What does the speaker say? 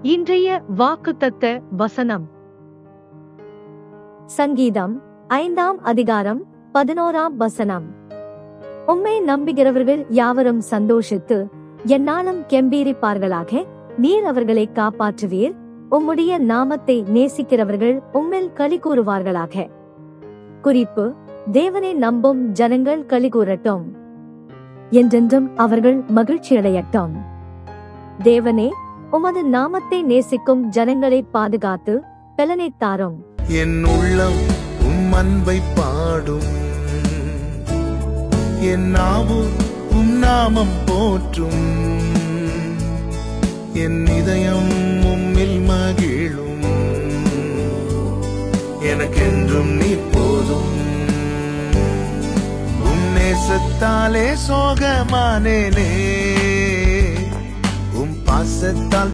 இன்றைய வாக்குத்தத்த வசனம் சங்கீதம் ஐந்தாம் அதிகாரம் பதினோராம் வசனம் உம்மை நம்புகிறவர்கள் யாவரும் சந்தோஷித்து எந்நாளும் கெம்பீரிப்பார்களாக நீர் அவர்களை காப்பாற்றுவீர் உம்முடைய நாமத்தை நேசிக்கிறவர்கள் உம்மில் களி கூறுவார்களாக குறிப்பு தேவனை நம்பும் ஜனங்கள் களி கூறட்டும் என்றென்றும் அவர்கள் மகிழ்ச்சியடையட்டும் தேவனே உமது நாமத்தை நேசிக்கும் ஜனங்களை பாதுகாத்து பலனைத் தாரும் என் உள்ளம் உம் அன்பை பாடும் என் நாவு உம் நாமம் போற்றும் என் இதயம் உம்மில் மகிழும் எனக்கென்றும் நீ போதும் உம் நேசத்தாலே சோகமானேனே உம் பாசத்தால்